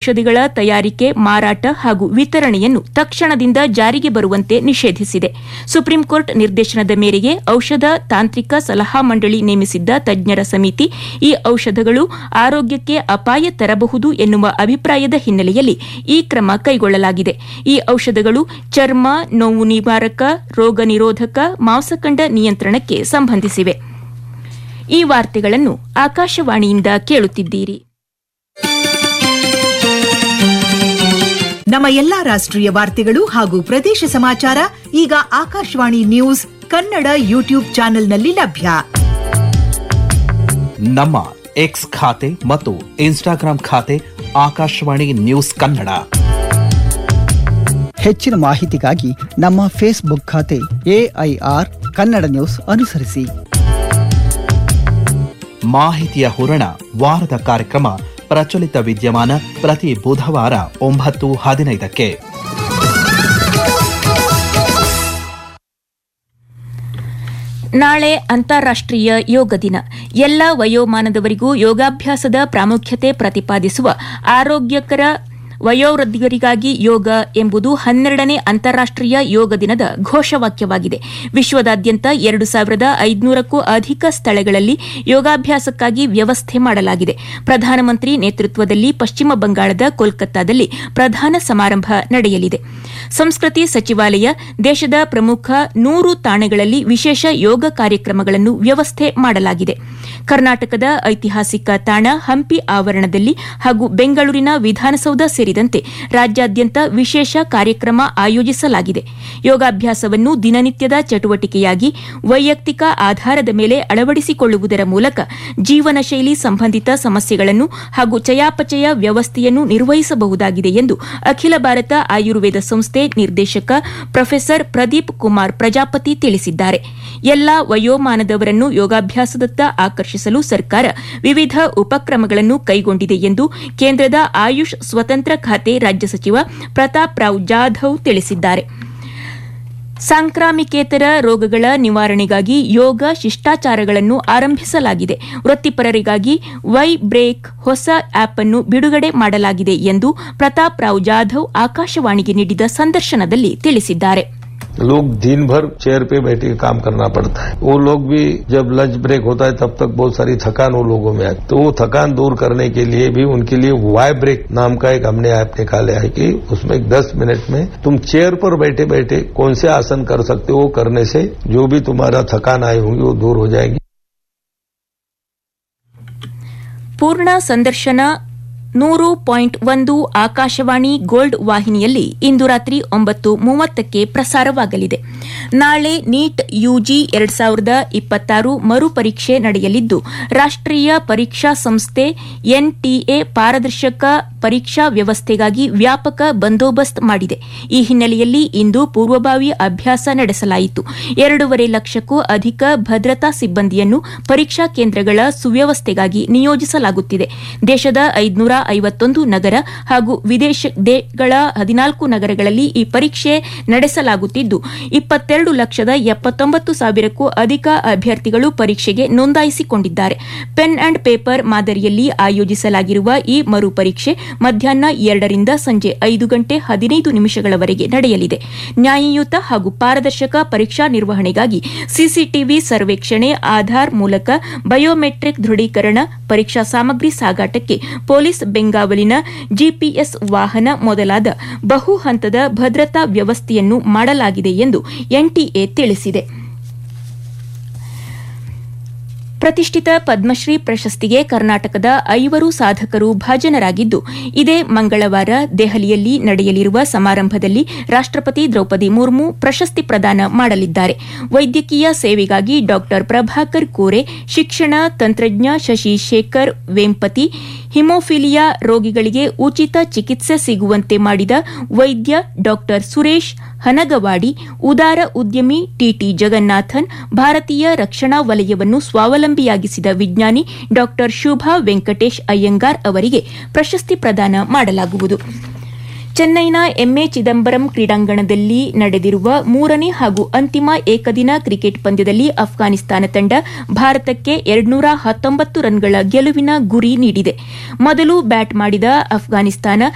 ಔಷಧಿಗಳ ತಯಾರಿಕೆ ಮಾರಾಟ ಹಾಗೂ ವಿತರಣೆಯನ್ನು ತಕ್ಷಣದಿಂದ ಜಾರಿಗೆ ಬರುವಂತೆ ನಿಷೇಧಿಸಿದೆ ಸುಪ್ರೀಂ ಕೋರ್ಟ್ ನಿರ್ದೇಶನದ ಮೇರೆಗೆ ಔಷಧ ತಾಂತ್ರಿಕ ಸಲಹಾ ಮಂಡಳಿ ನೇಮಿಸಿದ್ದ ತಜ್ಞರ ಸಮಿತಿ ಈ ಔಷಧಗಳು ಆರೋಗ್ಯಕ್ಕೆ ಅಪಾಯ ತರಬಹುದು ಎನ್ನುವ ಅಭಿಪ್ರಾಯದ ಹಿನ್ನೆಲೆಯಲ್ಲಿ ಈ ಕ್ರಮ ಕೈಗೊಳ್ಳಲಾಗಿದೆ ಈ ಔಷಧಗಳು ಚರ್ಮ ನೋವು ನಿವಾರಕ ರೋಗ ನಿರೋಧಕ ಮಾಂಸಖಂಡ ನಿಯಂತ್ರಣಕ್ಕೆ ಸಂಬಂಧಿಸಿವೆ ಈ ವಾರ್ತೆಗಳನ್ನು ಆಕಾಶವಾಣಿಯಿಂದ ಕೇಳುತ್ತಿದ್ದೀರಿ ನಮ್ಮ ಎಲ್ಲಾ ರಾಷ್ಟ್ರೀಯ ವಾರ್ತೆಗಳು ಹಾಗೂ ಪ್ರದೇಶ ಸಮಾಚಾರ ಈಗ ಆಕಾಶವಾಣಿ ನ್ಯೂಸ್ ಕನ್ನಡ ಯೂಟ್ಯೂಬ್ ಚಾನೆಲ್ನಲ್ಲಿ ಲಭ್ಯ ನಮ್ಮ ಎಕ್ಸ್ ಖಾತೆ ಮತ್ತು ಇನ್ಸ್ಟಾಗ್ರಾಂ ಖಾತೆ ಆಕಾಶವಾಣಿ ನ್ಯೂಸ್ ಕನ್ನಡ ಹೆಚ್ಚಿನ ಮಾಹಿತಿಗಾಗಿ ನಮ್ಮ ಫೇಸ್ಬುಕ್ ಖಾತೆ ಎಐಆರ್ ಕನ್ನಡ ನ್ಯೂಸ್ ಅನುಸರಿಸಿ ಮಾಹಿತಿಯ ಹೂರಣ ವಾರದ ಕಾರ್ಯಕ್ರಮ ಪ್ರಚಲಿತ ವಿದ್ಯಮಾನ ಪ್ರತಿ ಬುಧವಾರ ಒಂಬತ್ತು ಹದಿನೈದಕ್ಕೆ ನಾಳೆ ಅಂತಾರಾಷ್ಟೀಯ ಯೋಗ ದಿನ ಎಲ್ಲ ವಯೋಮಾನದವರಿಗೂ ಯೋಗಾಭ್ಯಾಸದ ಪ್ರಾಮುಖ್ಯತೆ ಪ್ರತಿಪಾದಿಸುವ ಆರೋಗ್ಯಕರ ವಯೋವೃದ್ಧರಿಗಾಗಿ ಯೋಗ ಎಂಬುದು ಹನ್ನೆರಡನೇ ಅಂತಾರಾಷ್ಟೀಯ ಯೋಗ ದಿನದ ಘೋಷವಾಕ್ಯವಾಗಿದೆ ವಿಶ್ವದಾದ್ಯಂತ ಎರಡು ಸಾವಿರದ ಐದುನೂರಕ್ಕೂ ಅಧಿಕ ಸ್ಥಳಗಳಲ್ಲಿ ಯೋಗಾಭ್ಯಾಸಕ್ಕಾಗಿ ವ್ಯವಸ್ಥೆ ಮಾಡಲಾಗಿದೆ ಪ್ರಧಾನಮಂತ್ರಿ ನೇತೃತ್ವದಲ್ಲಿ ಪಶ್ಚಿಮ ಬಂಗಾಳದ ಕೋಲ್ಕತ್ತಾದಲ್ಲಿ ಪ್ರಧಾನ ಸಮಾರಂಭ ನಡೆಯಲಿದೆ ಸಂಸ್ಕೃತಿ ಸಚಿವಾಲಯ ದೇಶದ ಪ್ರಮುಖ ನೂರು ತಾಣಗಳಲ್ಲಿ ವಿಶೇಷ ಯೋಗ ಕಾರ್ಯಕ್ರಮಗಳನ್ನು ವ್ಯವಸ್ಥೆ ಮಾಡಲಾಗಿದೆ ಕರ್ನಾಟಕದ ಐತಿಹಾಸಿಕ ತಾಣ ಹಂಪಿ ಆವರಣದಲ್ಲಿ ಹಾಗೂ ಬೆಂಗಳೂರಿನ ವಿಧಾನಸೌಧ ಸೇರಿದಂತೆ ರಾಜ್ಯಾದ್ಯಂತ ವಿಶೇಷ ಕಾರ್ಯಕ್ರಮ ಆಯೋಜಿಸಲಾಗಿದೆ ಯೋಗಾಭ್ಯಾಸವನ್ನು ದಿನನಿತ್ಯದ ಚಟುವಟಿಕೆಯಾಗಿ ವೈಯಕ್ತಿಕ ಆಧಾರದ ಮೇಲೆ ಅಳವಡಿಸಿಕೊಳ್ಳುವುದರ ಮೂಲಕ ಜೀವನ ಶೈಲಿ ಸಂಬಂಧಿತ ಸಮಸ್ಯೆಗಳನ್ನು ಹಾಗೂ ಚಯಾಪಚಯ ವ್ಯವಸ್ಥೆಯನ್ನು ನಿರ್ವಹಿಸಬಹುದಾಗಿದೆ ಎಂದು ಅಖಿಲ ಭಾರತ ಆಯುರ್ವೇದ ಸಂಸ್ಥೆ ನಿರ್ದೇಶಕ ಪ್ರೊಫೆಸರ್ ಪ್ರದೀಪ್ ಕುಮಾರ್ ಪ್ರಜಾಪತಿ ತಿಳಿಸಿದ್ದಾರೆ ಎಲ್ಲಾ ವಯೋಮಾನದವರನ್ನು ಯೋಗಾಭ್ಯಾಸದತ್ತ ಆಕರ್ಷಿಸಲು ಸರ್ಕಾರ ವಿವಿಧ ಉಪಕ್ರಮಗಳನ್ನು ಕೈಗೊಂಡಿದೆ ಎಂದು ಕೇಂದ್ರದ ಆಯುಷ್ ಸ್ವತಂತ್ರ ಖಾತೆ ರಾಜ್ಯ ಸಚಿವ ಪ್ರತಾಪ್ ರಾವ್ ಜಾಧವ್ ತಿಳಿಸಿದ್ದಾರೆ ಸಾಂಕ್ರಾಮಿಕೇತರ ರೋಗಗಳ ನಿವಾರಣೆಗಾಗಿ ಯೋಗ ಶಿಷ್ಟಾಚಾರಗಳನ್ನು ಆರಂಭಿಸಲಾಗಿದೆ ವೃತ್ತಿಪರರಿಗಾಗಿ ವೈ ಬ್ರೇಕ್ ಹೊಸ ಆಪ್ ಅನ್ನು ಬಿಡುಗಡೆ ಮಾಡಲಾಗಿದೆ ಎಂದು ಪ್ರತಾಪ್ ರಾವ್ ಜಾಧವ್ ಆಕಾಶವಾಣಿಗೆ ನೀಡಿದ ಸಂದರ್ಶನದಲ್ಲಿ ತಿಳಿಸಿದ್ದಾರೆ लोग दिन भर चेयर पे बैठ के काम करना पड़ता है वो लोग भी जब लंच ब्रेक होता है तब तक बहुत सारी थकान वो लोगों में आती तो वो थकान दूर करने के लिए भी उनके लिए वाई ब्रेक नाम का एक हमने ऐप निकाला है कि उसमें दस मिनट में तुम चेयर पर बैठे बैठे कौन से आसन कर सकते हो वो करने से जो भी तुम्हारा थकान आई होंगी वो दूर हो जाएगी ಪೂರ್ಣ ಸಂದರ್ಶನ ನೂರು ಪಾಯಿಂಟ್ ಒಂದು ಆಕಾಶವಾಣಿ ಗೋಲ್ಡ್ ವಾಹಿನಿಯಲ್ಲಿ ಇಂದು ರಾತ್ರಿ ಒಂಬತ್ತು ಮೂವತ್ತಕ್ಕೆ ಪ್ರಸಾರವಾಗಲಿದೆ ನಾಳೆ ನೀಟ್ ಯುಜಿ ಎರಡ್ ಸಾವಿರದ ಇಪ್ಪತ್ತಾರು ಮರುಪರೀಕ್ಷೆ ನಡೆಯಲಿದ್ದು ರಾಷ್ಟೀಯ ಪರೀಕ್ಷಾ ಸಂಸ್ಥೆ ಎನ್ಟಿಎ ಪಾರದರ್ಶಕ ಪರೀಕ್ಷಾ ವ್ಯವಸ್ಥೆಗಾಗಿ ವ್ಯಾಪಕ ಬಂದೋಬಸ್ತ್ ಮಾಡಿದೆ ಈ ಹಿನ್ನೆಲೆಯಲ್ಲಿ ಇಂದು ಪೂರ್ವಭಾವಿ ಅಭ್ಯಾಸ ನಡೆಸಲಾಯಿತು ಎರಡೂವರೆ ಲಕ್ಷಕ್ಕೂ ಅಧಿಕ ಭದ್ರತಾ ಸಿಬ್ಬಂದಿಯನ್ನು ಪರೀಕ್ಷಾ ಕೇಂದ್ರಗಳ ಸುವ್ಯವಸ್ಥೆಗಾಗಿ ನಿಯೋಜಿಸಲಾಗುತ್ತಿದೆ ದೇಶದ ಐದುನೂರ ಐವತ್ತೊಂದು ನಗರ ಹಾಗೂ ವಿದೇಶಗಳ ಹದಿನಾಲ್ಕು ನಗರಗಳಲ್ಲಿ ಈ ಪರೀಕ್ಷೆ ನಡೆಸಲಾಗುತ್ತಿದ್ದು ಇಪ್ಪತ್ತೆರಡು ಲಕ್ಷದ ಎಪ್ಪತ್ತೊಂಬತ್ತು ಸಾವಿರಕ್ಕೂ ಅಧಿಕ ಅಭ್ಯರ್ಥಿಗಳು ಪರೀಕ್ಷೆಗೆ ನೋಂದಾಯಿಸಿಕೊಂಡಿದ್ದಾರೆ ಪೆನ್ ಅಂಡ್ ಪೇಪರ್ ಮಾದರಿಯಲ್ಲಿ ಆಯೋಜಿಸಲಾಗಿರುವ ಈ ಮರುಪರೀಕ್ಷೆ ಮಧ್ಯಾಹ್ನ ಎರಡರಿಂದ ಸಂಜೆ ಐದು ಗಂಟೆ ಹದಿನೈದು ನಿಮಿಷಗಳವರೆಗೆ ನಡೆಯಲಿದೆ ನ್ಯಾಯಯುತ ಹಾಗೂ ಪಾರದರ್ಶಕ ಪರೀಕ್ಷಾ ನಿರ್ವಹಣೆಗಾಗಿ ಸಿಸಿಟಿವಿ ಸರ್ವೇಕ್ಷಣೆ ಆಧಾರ್ ಮೂಲಕ ಬಯೋಮೆಟ್ರಿಕ್ ದೃಢೀಕರಣ ಪರೀಕ್ಷಾ ಸಾಮಗ್ರಿ ಸಾಗಾಟಕ್ಕೆ ಪೊಲೀಸ್ ಬೆಂಗಾವಲಿನ ಜಿಪಿಎಸ್ ವಾಹನ ಮೊದಲಾದ ಬಹು ಹಂತದ ಭದ್ರತಾ ವ್ಯವಸ್ಥೆಯನ್ನು ಮಾಡಲಾಗಿದೆ ಎಂದು ಎನ್ಟಿಎ ತಿಳಿಸಿದೆ ಪ್ರತಿಷ್ಠಿತ ಪದ್ಮಶ್ರೀ ಪ್ರಶಸ್ತಿಗೆ ಕರ್ನಾಟಕದ ಐವರು ಸಾಧಕರು ಭಾಜನರಾಗಿದ್ದು ಇದೇ ಮಂಗಳವಾರ ದೆಹಲಿಯಲ್ಲಿ ನಡೆಯಲಿರುವ ಸಮಾರಂಭದಲ್ಲಿ ರಾಷ್ಟಪತಿ ದ್ರೌಪದಿ ಮುರ್ಮು ಪ್ರಶಸ್ತಿ ಪ್ರದಾನ ಮಾಡಲಿದ್ದಾರೆ ವೈದ್ಯಕೀಯ ಸೇವೆಗಾಗಿ ಡಾ ಪ್ರಭಾಕರ್ ಕೋರೆ ಶಿಕ್ಷಣ ತಂತ್ರಜ್ಞ ಶಶಿ ಶೇಖರ್ ವೇಂಪತಿ ಹಿಮೋಫಿಲಿಯಾ ರೋಗಿಗಳಿಗೆ ಉಚಿತ ಚಿಕಿತ್ಸೆ ಸಿಗುವಂತೆ ಮಾಡಿದ ವೈದ್ಯ ಡಾ ಸುರೇಶ್ ಹನಗವಾಡಿ ಉದಾರ ಉದ್ಯಮಿ ಟಿಟಿ ಜಗನ್ನಾಥನ್ ಭಾರತೀಯ ರಕ್ಷಣಾ ವಲಯವನ್ನು ಸ್ವಾವಲಂಬಿಯಾಗಿಸಿದ ವಿಜ್ಞಾನಿ ಡಾ ಶುಭಾ ವೆಂಕಟೇಶ್ ಅಯ್ಯಂಗಾರ್ ಅವರಿಗೆ ಪ್ರಶಸ್ತಿ ಪ್ರದಾನ ಮಾಡಲಾಗುವುದು ಚೆನ್ನೈನ ಎಂಎ ಚಿದಂಬರಂ ಕ್ರೀಡಾಂಗಣದಲ್ಲಿ ನಡೆದಿರುವ ಮೂರನೇ ಹಾಗೂ ಅಂತಿಮ ಏಕದಿನ ಕ್ರಿಕೆಟ್ ಪಂದ್ಯದಲ್ಲಿ ಅಫ್ಘಾನಿಸ್ತಾನ ತಂಡ ಭಾರತಕ್ಕೆ ಎರಡ್ನೂರ ಹತ್ತೊಂಬತ್ತು ರನ್ಗಳ ಗೆಲುವಿನ ಗುರಿ ನೀಡಿದೆ ಮೊದಲು ಬ್ಯಾಟ್ ಮಾಡಿದ ಅಫ್ಘಾನಿಸ್ತಾನ